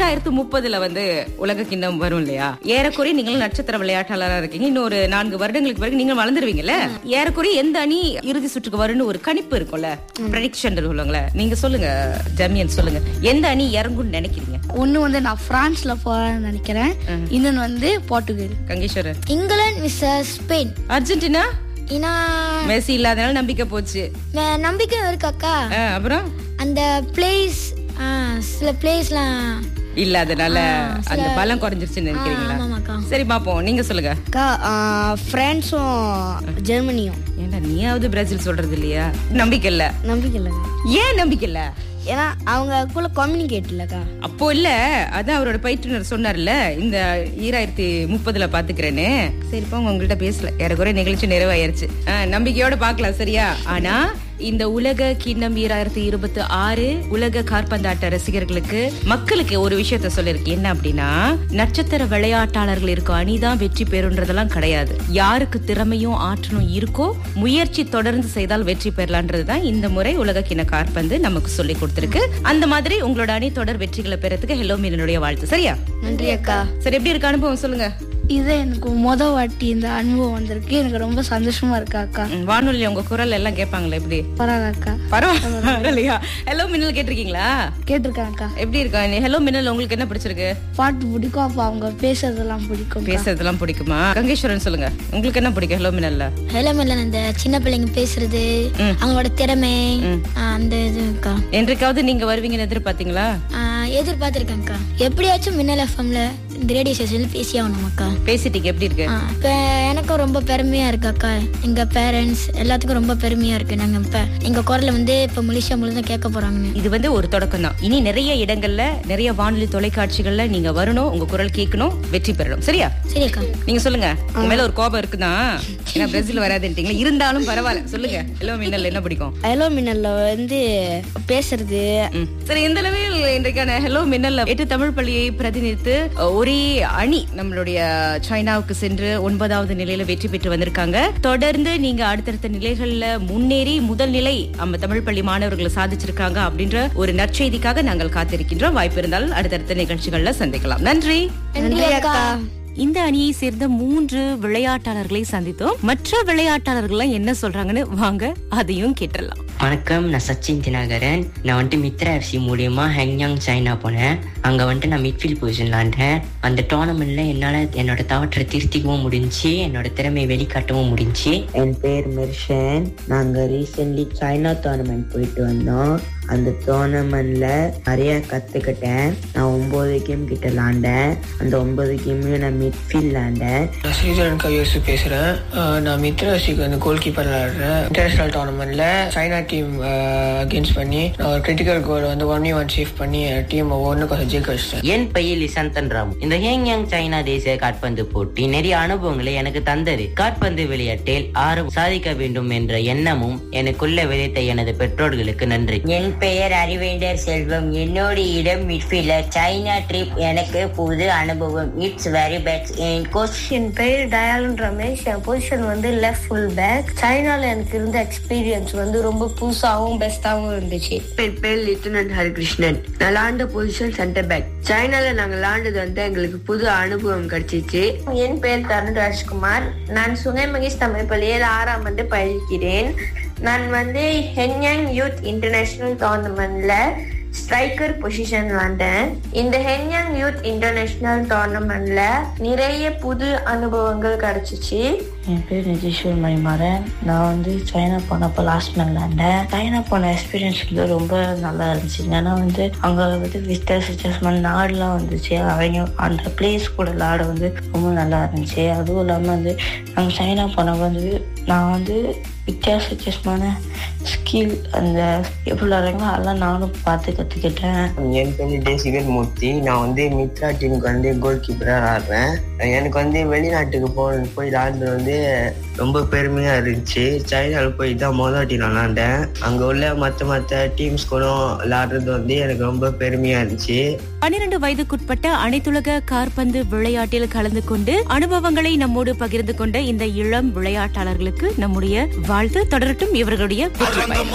ஈராயிரத்து முப்பதுல வந்து உலக கிண்ணம் வரும் இல்லையா ஏறக்குறைய நீங்களும் நட்சத்திர விளையாட்டாளரா இருக்கீங்க இன்னும் ஒரு நான்கு வருடங்களுக்கு பிறகு நீங்க வளர்ந்துருவீங்கல்ல ஏறக்குறைய எந்த அணி இறுதி சுற்றுக்கு வரும்னு ஒரு கணிப்பு இருக்கும்ல ப்ரெடிக்ஷன் சொல்லுவாங்களே நீங்க சொல்லுங்க ஜமியன் சொல்லுங்க எந்த அணி இறங்கும்னு நினைக்கிறீங்க ஒன்னு வந்து நான் பிரான்ஸ்ல போறேன்னு நினைக்கிறேன் இன்னொன்னு வந்து போர்ட்டுகல் கங்கேஸ்வரர் இங்கிலாந்து விசஸ் ஸ்பெயின் அர்ஜென்டினா ஏன்னா மெஸ்ஸி இல்லாதனால நம்பிக்கை போச்சு மே- நம்பிக்கை இருக்காக்கா ஆ, அப்புறம் அந்த பிளேஸ் சில பிளேஸ்லாம் இல்லாதனால அந்த பலம் குறைஞ்சிருச்சுன்னு நினைக்கிறீங்களா ஆமாமாக்கா சரி பாப்போம் நீங்க சொல்லுங்க அக்கா பிரான்ஸும் ஜெர்மனியும் ஏன்டா நீயாவது பிரேசில் சொல்றது இல்லையா நம்பிக்கை இல்ல நம்பிக்கை இல்லைங்க ஏன் நம்பிக்கை இல்ல ஏன்னா அவங்களுக்குள்ள கம்யூனிகேட் இல்லக்கா அப்போ இல்ல அதான் அவரோட பயிற்றுனர் சொன்னார்ல இந்த ஈராயிரத்தி முப்பதுல பாத்துக்கிறேன்னு சரிப்பா உங்கள்கிட்ட பேசல ஏறக்குறை நிகழ்ச்சி நிறைவாயிருச்சு ஆ, நம்பிக்கையோட பாக்கலாம் சரியா ஆனா இந்த உலக கிண்ணம் ஈராயிரத்தி இருபத்தி ஆறு உலக காற்பந்தாட்ட ரசிகர்களுக்கு மக்களுக்கு ஒரு விஷயத்த சொல்லிருக்கு என்ன அப்படின்னா நட்சத்திர விளையாட்டாளர்கள் இருக்க அணிதான் வெற்றி பெறுன்றதெல்லாம் கிடையாது யாருக்கு திறமையும் ஆற்றலும் இருக்கோ முயற்சி தொடர்ந்து செய்தால் வெற்றி பெறலான்றதுதான் இந்த முறை உலக கிண்ண காற்பந்து நமக்கு சொல்லி கொடுத்திருக்கு அந்த மாதிரி உங்களோட அணி தொடர் வெற்றிகளை பெறதுக்கு ஹெலோ மீனனுடைய வாழ்த்து சரியா நன்றி அக்கா சரி எப்படி இருக்கு அனுபவம் சொல்லுங்க இது எனக்கு முத வாட்டி இந்த அனுபவம் வந்திருக்கு எனக்கு ரொம்ப சந்தோஷமா இருக்கா அக்கா ம், வானொலியில உங்க குரல் எல்லாம் கேட்பாங்களா எப்படி பரவாயில்ல அக்கா பரவாயில்லையா ஹலோ மின்னல் கேட்டிருக்கீங்களா கேட்டிருக்கேன் அக்கா எப்படி இருக்கா ஹலோ மின்னல் உங்களுக்கு என்ன பிடிச்சிருக்கு பாட்டு பிடிக்கும் அப்ப அவங்க பேசுறதெல்லாம் பிடிக்கும் பேசுறதெல்லாம் பிடிக்குமா கங்கேஸ்வரன் சொல்லுங்க உங்களுக்கு என்ன பிடிக்கும் ஹலோ மின்னல்ல ஹெலமெல்ல அந்த சின்ன பிள்ளைங்க பேசுறது அவங்களோட திறமை ஆ, அந்த இதுக்கா என்றைக்காவது நீங்க வருவீங்கன்னு எதிர்பார்த்தீங்களா எதிர்பார்த்திருக்கேன்க்கா எப்படியாச்சும் மின்னல் எஃப்எம்ல இந்த ரேடியோ ஸ்டேஷன்ல பேசி ஆகணுமாக்கா பேசிட்டீங்க எப்படி இருக்கு ஆ, இப்ப எனக்கும் ரொம்ப பெருமையா இருக்காக்கா எங்க பேரண்ட்ஸ் எல்லாத்துக்கும் ரொம்ப பெருமையா இருக்கு நாங்க இப்ப எங்க குரலை வந்து இப்ப மலேசியா முழுதும் கேட்க போறாங்கன்னு இது வந்து ஒரு தொடக்கம் தான் இனி நிறைய இடங்கள்ல நிறைய வானொலி தொலைக்காட்சிகள்ல நீங்க வரணும் உங்க குரல் கேட்கணும் வெற்றி பெறணும் சரியா சரியாக்கா நீங்க சொல்லுங்க உங்க மேல ஒரு கோபம் இருக்குதான் ஏன்னா பிரேசில் வராதுன்றீங்களா இருந்தாலும் பரவாயில்ல சொல்லுங்க ஹலோ மின்னல் என்ன பிடிக்கும் ஹலோ மின்னல்ல வந்து பேசுறது ம். சரி இந்த அளவில் இன்றைக்கான ஹலோ மின்னல் எட்டு தமிழ் பள்ளியை பிரதிநிதித்து அஹ், ஒரே அணி நம்மளுடைய சைனாவுக்கு சென்று ஒன்பதாவது நிலையில வெற்றி பெற்று வந்திருக்காங்க தொடர்ந்து நீங்க அடுத்தடுத்த நிலைகள்ல முன்னேறி முதல் நிலை நம்ம தமிழ் பள்ளி மாணவர்களை சாதிச்சிருக்காங்க அப்படின்ற ஒரு நற்செய்திக்காக நாங்கள் காத்திருக்கின்றோம் வாய்ப்பு இருந்தால் அடுத்தடுத்த நிகழ்ச்சிகள்ல சந்திக்கலாம் நன்றி நன்றி அக்கா இந்த அணியை சேர்ந்த மூன்று விளையாட்டாளர்களை சந்தித்தோம் மற்ற விளையாட்டாளர்கள் என்ன சொல்றாங்கன்னு வாங்க அதையும் கேட்டுடலாம் வணக்கம் நான் சச்சின் தினகரன் நான் வந்துட்டு மித்ரா எஃப்சி மூலியமா ஹெங்யாங் சைனா போனேன் அங்க வந்துட்டு நான் மிட்ஃபீல்ட் பொசிஷன் விளாண்டேன் அந்த டோர்னமெண்ட்ல என்னால என்னோட தவற்றை திருத்திக்கவும் முடிஞ்சுச்சு என்னோட திறமையை வெளிக்காட்டவும் முடிஞ்சுச்சு என் பேர் மெர்ஷன் நாங்கள் ரீசெண்ட்லி சைனா டோர்னமெண்ட் போயிட்டு வந்தோம் அந்த டோர்னமெண்ட்ல நிறைய கற்றுக்கிட்டேன் நான் ஒம்பது கேம் கிட்ட விளாண்டேன் அந்த ஒன்பது கேம்லையும் நான் மிட்ஃபீல்ட் விளாண்டேன் நான் ஸ்ரீதரன் கையோசு பேசுறேன் அஹ் நான் மித்ராசிக்கு வந்து கோல் கீப்பர் விளையாடுறேன் இன்டர்நேஷனல் டோர்னமெண்ட்ல சைனா டீம் அகேன்ஸ்ட் பண்ணி நான் ஒரு கிரிட்டிக்கல் கோல் வந்து ஒன் ஒன் சேவ் பண்ணி டீம் ஒன்று கொஞ்சம் ஜெயிக்க வச்சிட்டேன் என் பையன் லிசந்தன் ராம் இந்த ஹேங்யாங் சைனா தேசிய காட்பந்து போட்டி நிறைய அனுபவங்களை எனக்கு தந்தது காட்பந்து விளையாட்டில் ஆர்வம் சாதிக்க வேண்டும் என்ற எண்ணமும் எனக்குள்ள விதைத்த எனது பெற்றோர்களுக்கு நன்றி என் பெயர் அறிவேண்டர் செல்வம் என்னோட இடம் மிட்ஃபீல்டர் சைனா ட்ரிப் எனக்கு புது அனுபவம் இட்ஸ் வெரி பெஸ்ட் என் கோச் என் பெயர் தயாளன் ரமேஷ் என் பொசிஷன் வந்து லெஃப்ட் ஃபுல் பேக் சைனால எனக்கு இருந்த எக்ஸ்பீரியன்ஸ் வந்து ரொம்ப புதுசாகவும் பெஸ்டாகவும் இருந்துச்சு என் பேர் லிeutenant ஹரிகிருஷ்ணன் நான் விளாண்ட பொசிஷன் சென்டர் பேக் சைனால நாங்க விளாண்டது வந்து எங்களுக்கு புது அனுபவம் கிடைச்சிச்சு என் பெயர் தருண் ராஜ்குமார் நான் சுனை மகேஷ் தமிழ் பள்ளியில் ஆறாம் ஆண்டு பயில்கிறேன் நான் வந்து ஹென்யாங் யூத் இன்டர்நேஷனல் டோர்னமெண்ட்ல ஸ்ட்ரைக்கர் பொசிஷன் வந்தேன் இந்த ஹென்யாங் யூத் இன்டர்நேஷனல் டோர்னமெண்ட்ல நிறைய புது அனுபவங்கள் கிடைச்சிச்சு என் பேர் நிதிஷ்வர் மணிமாறன் நான் வந்து சைனா போனப்போ லாஸ்ட் மேன் விளாண்டேன் சைனா போன எக்ஸ்பீரியன்ஸ் வந்து ரொம்ப நல்லா இருந்துச்சு ஏன்னா வந்து அங்கே வந்து விஸ்டர்ஸ் அட்ஜஸ்ட்மெண்ட் நாடுலாம் வந்துச்சு அவங்க அந்த பிளேஸ் கூட விளாட வந்து ரொம்ப நல்லா இருந்துச்சு அதுவும் இல்லாமல் வந்து நாங்கள் சைனா போனப்போ வந்து நான் வந்து வித்தியாச வித்தியாசமான ஸ்கில் அந்த எப்படி விளாட்றாங்களோ அதெல்லாம் நானும் பார்த்து கற்றுக்கிட்டேன் என் பேர் தேசிகர் மூர்த்தி நான் வந்து மித்ரா டீமுக்கு வந்து கோல் கீப்பராக ஆடுறேன் எனக்கு வந்து வெளிநாட்டுக்கு போ போய் விளாடுறது வந்து ரொம்ப பெருமையா இருந்துச்சு சைனாவில் போய் தான் மொதல் வாட்டி நான் விளாண்டேன் அங்கே உள்ள மற்ற மற்ற டீம்ஸ் கூட விளாடுறது வந்து எனக்கு ரொம்ப பெருமையா இருந்துச்சு பன்னிரண்டு வயதுக்குட்பட்ட அனைத்துலக காற்பந்து விளையாட்டில் கலந்து கொண்டு அனுபவங்களை நம்மோடு பகிர்ந்து கொண்ட இந்த இளம் விளையாட்டாளர்களுக்கு நம்முடைய வாழ்த்து தொடரட்டும் இவர்களுடைய வெற்றி பயணம்